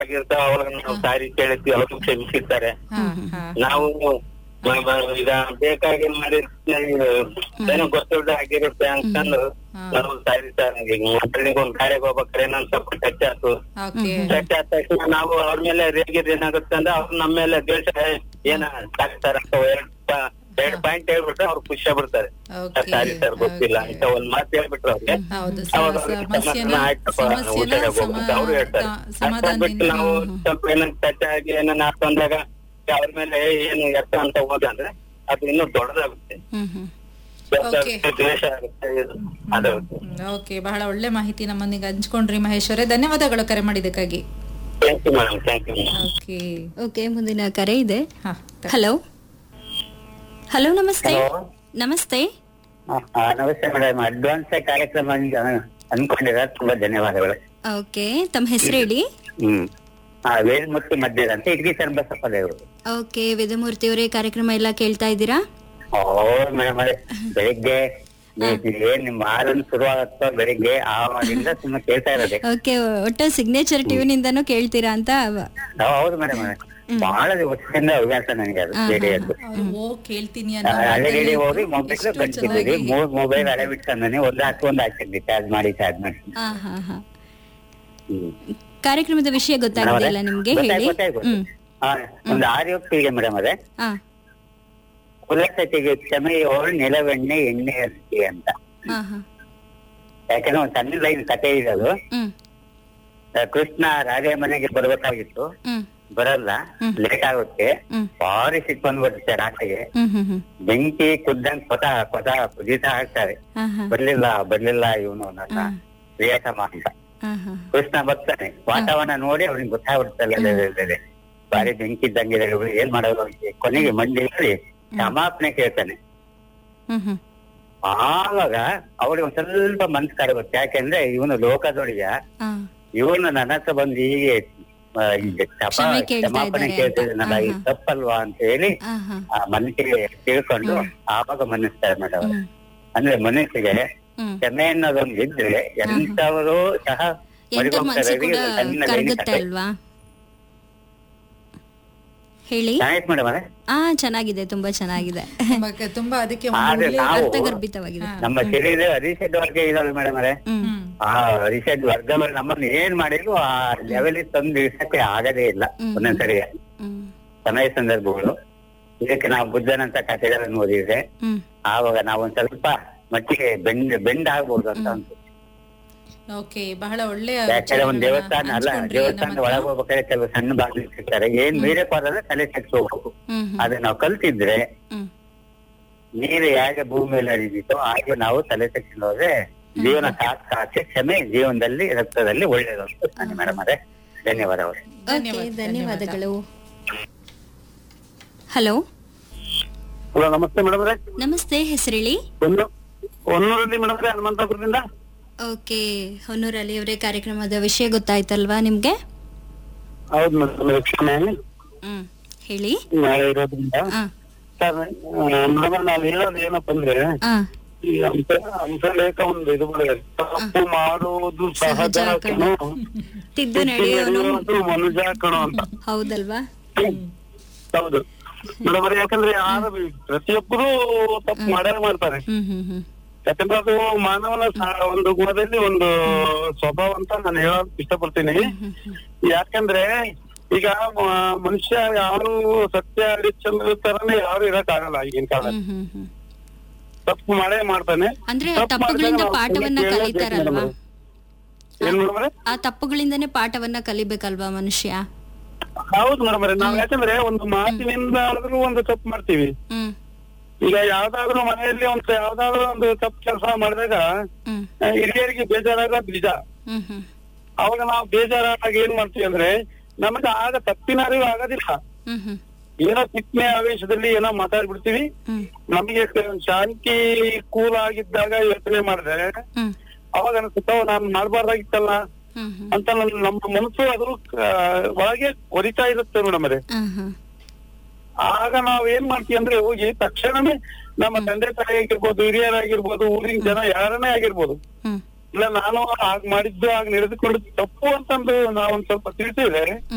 ಆಗಿರ್ತಾವ ಅವಾಗ ನಾವು ಸಾರಿ ಕೇಳಿರ್ತೀವಿ ಅವರು ಕ್ಷಮಿಸಿರ್ತಾರೆ ಹಾ ಹಾ ನಾವು ಮ- ಮ- ಈಗ ಬೇಕಾಗಿ ಮಾಡಿ ಏನೋ ಗೊತ್ತಿಲ್ಲದೆ ಆಗಿರುತ್ತೆ ಅನ್ಕೊಂಡು ನಾವು ಸಾರಿ ಸರ್ ಈಗ ಮಕ್ಕಳಿಗೆ ಒಂದ್ ಕಾರ್ಯಕ್ಕೆ ಹೋಗ್ಬೇಕಾದ್ರೆ ನನ್ ಸ್ವಲ್ಪ ಟಚ್ ಆಯ್ತು ಓಕೆ ಟಚ್ ಆದ ತಕ್ಷಣ ನಾವು ಅವ್ರ ಮೇಲೆ ರೇಗಿರ್ ಏನಾಗುತ್ತೆ ಅಂದ್ರೆ ಅವ್ರು ನಮ್ಮ ಮೇಲೆ ದ್ವೇಷ ಏನ ಸಾಕ್ತಾರ ಅಂತ ಎರಡ್ ಪ- ಎರಡ್ ಪಾಯಿಂಟ್ ಹೇಳ್ಬಿಟ್ರೆ ಅವ್ರು ಖುಷಿ ಆಗ್ಬಿಡ್ತಾರೆ ಓಕೆ ಸಾರಿ ಸರ್ ಗೊತ್ತಿಲ್ಲ ಅಂತ ಒಂದ್ ಮಾತು ಹೇಳ್ಬಿಟ್ರೆ ಅವ್ರಿಗೆ ಹೌದು ಅವಾಗ ಸ- ಅವ್ರಿಗೆ ಸಮಸ್ಯೆನ ಸಮಾಧಾನ ಆಯ್ತಪ್ಪ, ಸಮಸ್ಯೆನ ಊಟಕ್ಕೆ ಸಮ ಹೋಗ್ಬೇಕು ಅವ್ರು ಹೇಳ್ತಾರೆ ತ- ಸಮಾಧಾನದಿಂದ ಅಷ್ಟೊಂದ್ಬಿಟ್ಟು ನಾವು ಹ್ಮ್, ಹ್ಮ್. ಸ್ವಲ್ಪ ಏನನ್ನ ಟಚ್ ಆಗಿ ಏನನ್ನ ಹಾಕೊಂಡಾಗ ಅವ್ರ ಮೇಲೆ ಏನು ಎತ್ತ ಅಂತ ಹೋದಂದ್ರೆ ಅದು ಇನ್ನೂ ದೊಡ್ಡದಾಗುತ್ತೆ ಹ್ಮ್ ಹ್ಮ್ ದೊಡ್ಡದಾಗುತ್ತೆ, ದ್ವೇಷ ಆಗುತ್ತೆ ಇದು ಅದಾಗುತ್ತೆ ಓಕೆ ಬಹಳ ಒಳ್ಳೆ ಮಾಹಿತಿ ನಮ್ಮೊಂದಿಗೆ ಹಂಚ್ಕೊಂಡ್ರಿ ಮಹೇಶ್ವರೇ ಧನ್ಯವಾದಗಳು ಕರೆ ಮಾಡಿದ್ದಕ್ಕಾಗಿ thank you madam thank you okay okay ಮುಂದಿನ ಕರೆ ಇದೆ ಹಾ ಹಲೋ ಹಲೋ ನಮಸ್ತೆ Hello. ನಮಸ್ತೆ ನಮಸ್ತೆ ಮೇಡಮ್ ಅಡ್ವಾನ್ಸ್ ಕಾರ್ಯಕ್ರಮ ಅನ್ಕೊಂಡಿರ ತುಂಬಾ ಧನ್ಯವಾದಗಳು ಓಕೆ ತಮ್ಮ ಹೆಸರು ಹೇಳಿ ಹ್ಮ್ ಆ ವೇಲ್ಮೂರ್ತಿ ಮಧ್ಯದ ಅಂತ ಇಡ್ಗಿ ಚನ್ನಬಸಪ್ಪ ದೇವರು ಓಕೆ ವೇದಮೂರ್ತಿ ಅವರೇ ಕಾರ್ಯಕ್ರಮ ಎಲ್ಲ ಕೇಳ್ತಾ ಇದ್ದೀರಾ ಓ ಮೇಡಮ್ ಬೆಳಿಗ್ಗೆ ನೀವು ಏನ್ ನಿಮ್ ಆರನ್ ಶುರು ಆಗತ್ತೋ ಬೆಳಿಗ್ಗೆ ಆವಾಗಿಂದ ಸುಮ್ಮನೆ ಕೇಳ್ತಾ ಇರೋದೆ ಓಕೆ ಒಟ್ಟು ಸಿಗ್ನೇಚರ್ ಟ್ಯೂನಿಂದನೂ ಕೇಳ್ತೀರಾ ಅಂತ ನಾವು ಹೌದು ಮೇಡಮ್ ಬಹಳ ವರ್ಷದಿಂದ ಹವ್ಯಾಸ ನನಗೆ ಅದು ರೇಡಿಯೋದು ಓ ಕೇಳ್ತೀನಿ ಹಳೆ ರೇಡಿಯೋ ಹೋಗಿ ಮೊಬೈಲ್ ಎಷ್ಟು ಕಟ್ತಿದ್ದೀವಿ ಚೆನ್ನಾಗಿ ಮೂರ್ ಮೊಬೈಲ್ ಹಳೆ ಬಿಟ್ಕೊಂಡನೆ ಒಂದ್ ಹಾಕಿ ಒಂದ್ ಹಾಕಿದ್ವಿ ಚಾರ್ಜ್ ಮಾಡಿ ಚಾರ್ಜ್ ಮಾಡಿ ಹಾ ಹಾ ಹಾ ಹ್ಮ್ ಕಾರ್ಯಕ್ರಮದ ವಿಷಯ ಗೊತ್ತಾಗಿದೆಯಲ್ಲ ನಿಮ್ಗೆ ಹೇಳಿ ಗೊತ್ತಾಯ್ತು ಹ್ಮ್ ಹಾ ಒಂದು ಆರು ಹೊತ್ತಿಗೆ ಮೇಡಮ್ ಅದೇ ಹಾ ಕುಲಸತಿಗೆ ಕ್ಷಮೆಯೋಳು ನಿಲವೆಣ್ಣೆ ಎಣ್ಣೆ ಹಚ್ಚಿ ಅಂತ ಹಾ ಹಾ ಯಾಕಂದ್ರೆ ಒಂದ್ ಸಣ್ಣ ಲೈನ್ ಕತೆ ಇದೆ ಅದು ಹ್ಮ್ ಆ, ಕೃಷ್ಣ ರಾಧೆ ಮನೆಗೆ ಬರ್ಬೇಕಾಗಿತ್ತು ಹ್ಮ್ ಬರಲ್ಲ ಲೇಟ್ ಆಗುತ್ತೆ ಹ್ಮ್. ಭಾರಿ ಸಿಟ್ಟು ಬಂದ್ಬಿಡುತ್ತೆ ರಾತ್ರಿಗೆ ಹ್ಮ್ ಹ್ಮ್ ಹ್ಮ್ ಬೆಂಕಿ ಕುದ್ದಂಗ್ ಕೊತ ಕೊತ ಕುದೀತಾ ಹಾಕ್ತಾರೆ ಹಾ ಹಾ ಬರ್ಲಿಲ್ಲ ಬರ್ಲಿಲ್ಲ ಇವನು ನನ್ನ ಪ್ರಿಯತಮ ಅಂತ ಹಾ ಹಾ ಕೃಷ್ಣ ಬರ್ತಾನೆ ವಾತಾವರಣ ನೋಡಿ ಅವ್ನಿಗೆ ಗೊತ್ತಾಗ್ಬಿಡ್ತಲ್ಲ ಬಾರಿ ಬೆಂಕಿ ಇದ್ದಂಗಿದೆ ಇವ್ರು ಏನ್ ಮಾಡೋದು ಅಂತ ಕೊನೆಗೆ ಮಂಡಿ ಹೇಳಿ ಕ್ಷಮಾಪಣೆ ಕೇಳ್ತಾನೆ ಹ್ಮ್ ಹ್ಮ್ ಆವಾಗ ಅವ್ರಿಗೆ ಒಂದ್ ಸ್ವಲ್ಪ ಮನ್ಸು ಕರಗುತ್ತೆ ಯಾಕೆಂದ್ರೆ ಇವನು ಲೋಕದೊಳಗ ಹಾ ಇವನು ನನ್ನ ಹತ್ರ ಬಂದು ಹೀಗೆ ಆ, ಈಗ ಕ್ಷಮ ಕ್ಷಮೆ ಕೇಳ್ತಾ ಕ್ಷಮಾಪಣೆ ಇದ್ದಾರೆ ಕೇಳ್ತಿದ್ದಾನಲ್ಲ ಅಂತ. ಇದು ತಪ್ಪಲ್ವಾ ಅಂತ ಹೇಳಿ ಹಾ ಹಾ ಆ ಮನಸ್ಸಿಗೆ ತಿಳ್ಕೊಂಡು ಆವಾಗ ಮನಸ್ತಾರೆ ಮೇಡಮ್ ಹ್ಮ್ ಅಂದ್ರೆ ಮನಸ್ಸಿಗೆ ಹ್ಮ್ ಕ್ಷಮೆ ಅನ್ನೋದೊಂದು ಇದ್ರೆ ಎಂತವರು ಸಹ ಎಂತ ಮನ್ಸು ಕೂಡ ಮರಿಗೋಗ್ತಾರೆ. ಸಣ್ಣ ಲೈನ್ ಕರಗುತ್ತೆ ಕತೆ. ಅಲ್ವಾ ಹೇಳಿ ಚೆನ್ನಾಗಿತ್ತು ಮೇಡಮ್ ಅದೇ ಆ ಚೆನ್ನಾಗಿದೆ ತುಂಬಾ ಚೆನ್ನಾಗಿದೆ ತುಂಬಾ ತುಂಬಾ ಅದಕ್ಕೆ ಒಂದು ಆದ್ರೆ ಒಳ್ಳೆ ನಾವು ಅರ್ಥಗರ್ಭಿತವಾಗಿದೆ ನಮ್ಮ ಶರೀರ ಹರಿಷಡ್ ವರ್ಗ ಇದಾವೆ ಮೇಡಮ್ ಅವರೇ ಹ್ಮ್ ಹ್ಮ್. ಆ ಹರಿಷಡ್ ವರ್ಗದಲ್ಲಿ ನಮ್ಮನ್ನ ಏನ್ ಮಾಡಿದ್ರು ಆ ಲೆವೆಲ್ ತಂದು ಇಳಿಸಕ್ಕೆ ಆಗದೇ ಇಲ್ಲ ಒಂದೊಂದ್ಸರಿ ಹ್ಮ್ ಸಮಯ ಸಂದರ್ಭಗಳು ಇದಕ್ಕೆ ನಾವು ಬುದ್ಧನಂತ ಕಥೆಗಳನ್ನು ಓದಿದ್ರೆ ಹ್ಮ್ ಆವಾಗ ನಾವು ಒಂದ್ ಸ್ವಲ್ಪ ಮಟ್ಟಿಗೆ ಬೆಂಡ್ ಬೆಂಡ್ ಆಗ್ಬೋದು ಅಂತ ಅನ್ಸುತ್ತೆ ಓಕೆ ಬಹಳ ಒಳ್ಳೆ ಯಾಕಂದ್ರೆ ಒಂದ್ ದೇವಸ್ಥಾನ ಅಲ್ಲ ದೇವಸ್ಥಾನದ ಒಳಗೆ ಹೋಗ್ಬೇಕಾದ್ರೆ ಕೆಲವು ಸಣ್ಣ ಬಾಗಿಲು ಇಟ್ಟಿರ್ತಾರೆ ಏನ್ ಮೀರೇ ಹೋದ್ರೆ ತಲೆ ಕೆಟ್ಟು ಹೋಗ್ಬೇಕು ಹ್ಮ್ ಹ್ಮ್ ಅದನ್ನ ನಾವು ಕಲ್ತಿದ್ರೆ ಹ್ಮ್ ನೀರು ಹೇಗೆ ಭೂಮಿಯಲ್ಲಿ ಹರಿದಿತ್ತೋ ಹಾಗೆ ನಾವು ತಲೆ ತೆಗೆದು ಹೋದ್ರೆ ಜೀವನ ಸಾರ್ಥಕ ಕ್ಷಮೆ ಜೀವನದಲ್ಲಿ ರಕ್ತದಲ್ಲಿ ಒಳ್ಳೇದು ಅಂತ ಮೇಡಮ್ ಅವರೇ ಧನ್ಯವಾದ ಅವರೇ ಓಕೆ ಧನ್ಯವಾದಗಳು ಹಲೋ ಹಲೋ ನಮಸ್ತೆ ಮೇಡಮ್ ಅವರೇ ನಮಸ್ತೆ ಹೆಸರೇಳಿ ಒಂದು ಹೊನ್ನೂರಲ್ಲಿ ಮೇಡಮ್ ಅವರೇ ಹನುಮಂತಪುರದಿಂದ ಓಕೆ ಹೊನ್ನೂರಲ್ಲಿ ಅವರೇ ಕಾರ್ಯಕ್ರಮದ ವಿಷಯ ಗೊತ್ತಾಯ್ತಲ್ವಾ ನಿಮ್ಗೆ ಹೌದು ಮೇಡಮ್ ಕ್ಷಮೆ ಹ್ಮ್ ಹೇಳಿ ನಾಳೆ ಇರೋದ್ರಿಂದ ಆ ಸರ್ ಮೇಡಮ್ ನಾವು ಹೇಳೋದು ಏನಪ್ಪ ಅಂದ್ರೆ ಆ ಈ ಅಂಶ ಅಂಶಲೇಖ ಒಂದು ಇದು ಬರೆದಿದೆ. ತಪ್ಪು ಮಾಡುವುದು ಸಹಜ ಕಣೋ ತಿದ್ದು ನಡೆಯೋನು ನಡೆಯುವುದು ಮನುಜ ಕಣೋ ಅಂತ ಹೌದಲ್ವಾ ಹೌದು ಮೇಡಮ್ ಅವರೇ ಯಾಕಂದ್ರೆ ಯಾರು ಪ್ರತಿಯೊಬ್ಬರು ತಪ್ಪು ಮಾಡೇ ಮಾಡ್ತಾರೆ ಹ್ಮ್ ಹ್ಮ್ ಹ್ಮ್ ಯಾಕಂದ್ರೆ ಅದು ಮಾನವನ ಸಾ- ಒಂದು ಗುಣದಲ್ಲಿ ಒಂದು ಸ್ವಭಾವ ಅಂತ ನಾನು ಹೇಳೋಕ್ ಇಷ್ಟಪಡ್ತೀನಿ ಯಾಕಂದ್ರೆ ಈಗ ಮ- ಮನುಷ್ಯ ಯಾರು ಸತ್ಯ ಹರಿಶ್ಚಂದ್ರ ತರನೇ ಯಾರು ಇರಕ್ ಆಗಲ್ಲ ಈಗಿನ ಕಾಲ ಹ್ಮ್ ಹ್ಮ್ ಹ್ಮ್ ತಪ್ಪು ಮಾಡೇ ಮಾಡ್ತಾನೆ ಅಂದ್ರೆ ತಪ್ಪು ತಪ್ಪುಗಳಿಂದ ಮಾಡಿದಾಗ ನಾವು ಪಾಠವನ್ನ ಕೇಳೋದು ಕಲಿತಾರಲ್ವಾ ಮೇಡಮ್. ಏನ್ ಮೇಡಮ್ ಆ ತಪ್ಪುಗಳಿಂದನೇ ಪಾಠವನ್ನ ಕಲಿಬೇಕಲ್ವಾ ಮನುಷ್ಯ ಹೌದು ಮೇಡಮ್ ನಾವ್ ಯಾಕಂದ್ರೆ ಒಂದು ಮಾತಿನಿಂದ ಆದ್ರೂ ಒಂದು ತಪ್ಪು ಮಾಡ್ತೀವಿ ಹ್ಮ್ ಈಗ ಯಾವ್ದಾದ್ರು ಮನೆಯಲ್ಲಿ ಒಂದು ಯಾವ್ದಾದ್ರು ಒಂದು ತಪ್ಪು ಕೆಲಸ ಮಾಡಿದಾಗ ಹ್ಮ್ ಆ, ಹಿರಿಯರಿಗೆ ಬೇಜಾರಾಗೋದು ನಿಜ ಹ್ಮ್ ಹ್ಮ್ ಅವಾಗ ನಾವು ಬೇಜಾರಾದಾಗ ಏನ್ ಮಾಡ್ತೀವಿ ಅಂದ್ರೆ ನಮಗೆ ಆಗ ತಪ್ಪಿನ ಅರಿವು ಆಗೋದಿಲ್ಲ ಹ್ಮ್ ಹ್ಮ್ ಏನೋ ಕಿತ್ನೆ ಆವೇಶದಲ್ಲಿ ಏನೋ ಮಾತಾಡ್ಬಿಡ್ತೀವಿ ಹ್ಮ್ ನಮಗೆ ಶಾಂತಿ ಕೂಲ್ ಆಗಿದ್ದಾಗ ಯೋಚನೆ ಮಾಡಿದ್ರೆ ಹ್ಮ್ ಅವಾಗ ಅನ್ಸುತ್ತ ನಾನು ಮಾಡ್ಬಾರ್ದಾಗಿತ್ತಲ್ಲ ಹ್ಮ್ ಹ್ಮ್ ಅಂತ ನನ್- ನಮ್ಮ ಮನಸ್ಸು ಅದು ಆ, ಒಳಗೆ ಹೊರಿತಾ ಇರುತ್ತೆ ಮೇಡಮ್ ಅದೇ ಆ, ಹಾ. ಆಗ ನಾವ್ ಏನ್ ಮಾಡ್ತೀವಿ ಅಂದ್ರೆ ಹೋಗಿ ತಕ್ಷಣವೇ ನಮ್ಮ ತಂದೆ ತಾಯಿ ಆಗಿರ್ಬೋದು ಹಿರಿಯರಾಗಿರ್ಬೋದು ಊರಿನ ಜನ ಯಾರನ್ನೇ ಆಗಿರ್ಬೋದು ಹ್ಮ್ ಇಲ್ಲ ನಾನು ಆಗ್ ಮಾಡಿದ್ದು ಆಗ ನಡೆದುಕೊಂಡು ತಪ್ಪು ಅಂತಂದು ನಾವೊಂದ್ ಸ್ವಲ್ಪ ತಿಳಿಸಿದ್ರೆ